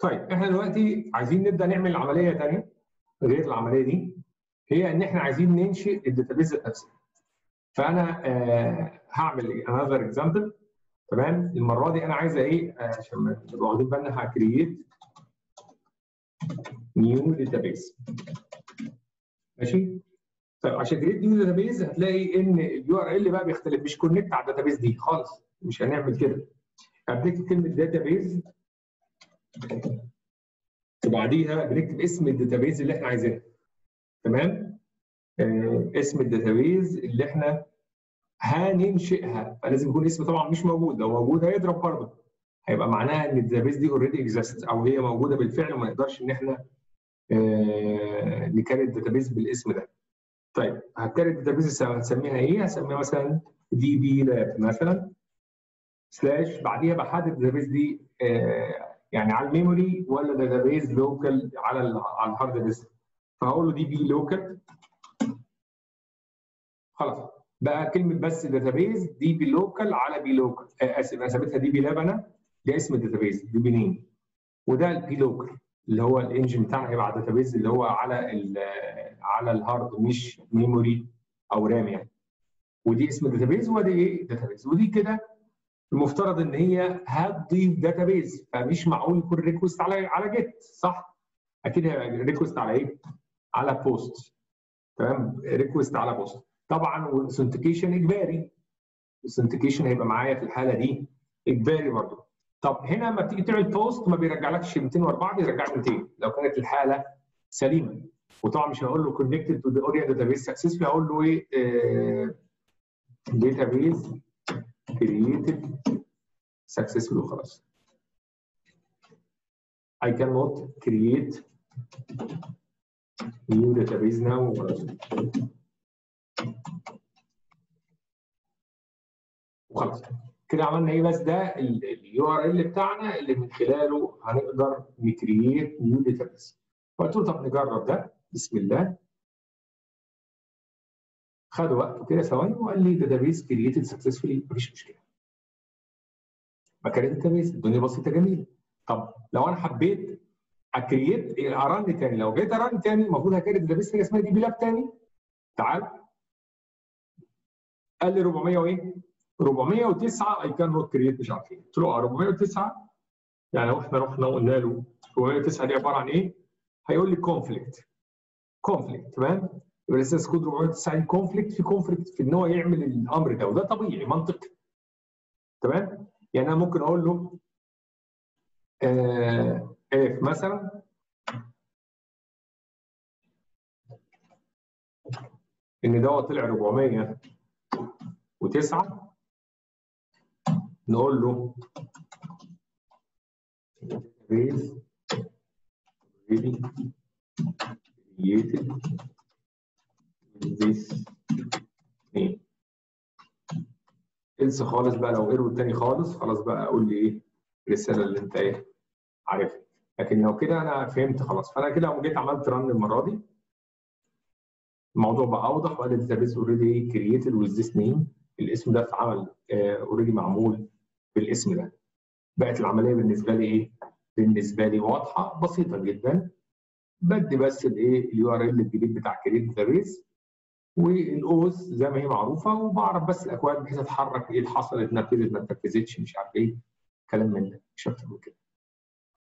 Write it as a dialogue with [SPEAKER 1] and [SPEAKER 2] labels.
[SPEAKER 1] طيب احنا دلوقتي عايزين نبدا نعمل عمليه ثانيه غير العمليه دي هي ان احنا عايزين ننشئ الداتابيز نفسها فانا آه هعمل انذر اكزامبل تمام المره دي انا عايزه ايه آه، عشان نبقى واخدين بالنا هكرييت نيو داتابيز ماشي طيب عشان كريت نيو داتابيز هتلاقي ان اليو ار ال بقى بيختلف مش كونكت على الداتابيز دي خالص مش هنعمل كده هبنكتب كلمه داتابيز وبعديها بنكتب اسم الداتابيز اللي احنا عايزينها تمام آه اسم الداتابيز اللي احنا هننشئها فلازم يكون اسم طبعا مش موجود لو موجود هيضرب برضه هيبقى معناها ان الداتابيز دي اوريدي اكزيست او هي موجوده بالفعل وما نقدرش ان احنا آه نكرر الداتابيز بالاسم ده طيب هكرر الداتابيز هنسميها ايه؟ هسميها مثلا دي بي لاب مثلا سلاش بعديها بحدد الداتابيز دي آه يعني على الميموري ولا داتابيز لوكال على ال على الهارد ديسك فهقول له دي بي لوكال خلاص بقى كلمه بس داتابيز دي بي لوكال على بي لوكال آه اسف انا سميتها دي بي لاب انا ده اسم الداتابيز دي بي نيم وده البي لوكال اللي هو الانجن بتاعنا هيبقى الداتابيز اللي هو على على الهارد مش ميموري او رام يعني ودي اسم الداتابيز ودي ايه داتابيز ودي كده المفترض ان هي هتضيف داتابيز فمش معقول يكون ريكوست على على جيت صح؟ اكيد هيبقى ريكوست على ايه؟ على بوست تمام ريكوست على بوست طبعا والاثنتيكيشن اجباري الاثنتيكيشن هيبقى معايا في الحاله دي اجباري برضه طب هنا لما بتيجي تعمل بوست ما بيرجعلكش 204 بيرجع 200 لو كانت الحاله سليمه وطبعا مش هقول له كونكتد تو ذا اورينت داتابيز سكسسفلي هقول له ايه داتابيز كرييتد سكسسفلي وخلاص I cannot create new database now وخلاص وخلاص كده عملنا ايه بس ده اليو ار ال بتاعنا اللي من خلاله هنقدر نكرييت نيو داتابيز فقلت له طب نجرب ده بسم الله خد وقته كده ثواني وقال لي داتابيز كرييتد سكسسفولي مفيش مشكله مكان داتابيز الدنيا بسيطه جميله طب لو انا حبيت اكرييت ارن تاني لو جيت ارن تاني المفروض هكريت داتابيز حاجه اسمها دي بي لاب تاني تعال قال لي 400 وايه 409 اي كان نوت كرييت مش عارف ايه قلت له اه 409 يعني لو احنا رحنا وقلنا له 409 دي عباره عن ايه؟ هيقول لي كونفليكت كونفليكت تمام؟ يبقى الاستاذ كود 490 كونفليكت في كونفليكت في ان هو يعمل الامر ده وده طبيعي منطقي تمام؟ يعني انا ممكن اقول له آه اف مثلا ان دوت طلع 409 نقول له database already created with this name انسى خالص بقى لو ايرور تاني خالص خلاص بقى قول لي ايه الرساله اللي انت ايه عارفها لكن لو كده انا فهمت خلاص فانا كده لو جيت عملت رن المره دي الموضوع بقى اوضح وقال الداتابيس اوريدي كرييتد with this name الاسم ده اتعمل اوريدي معمول بالاسم ده بقت العمليه بالنسبه لي ايه؟ بالنسبه لي واضحه بسيطه جدا بدي بس الايه اليو ار ال الجديد بتاع كريت داتابيس والاوز زي ما هي معروفه وبعرف بس الاكواد بحيث اتحرك ايه اللي حصل اتنفذت ما اتنفذتش مش عارف ايه كلام من ده مش اكتر من كده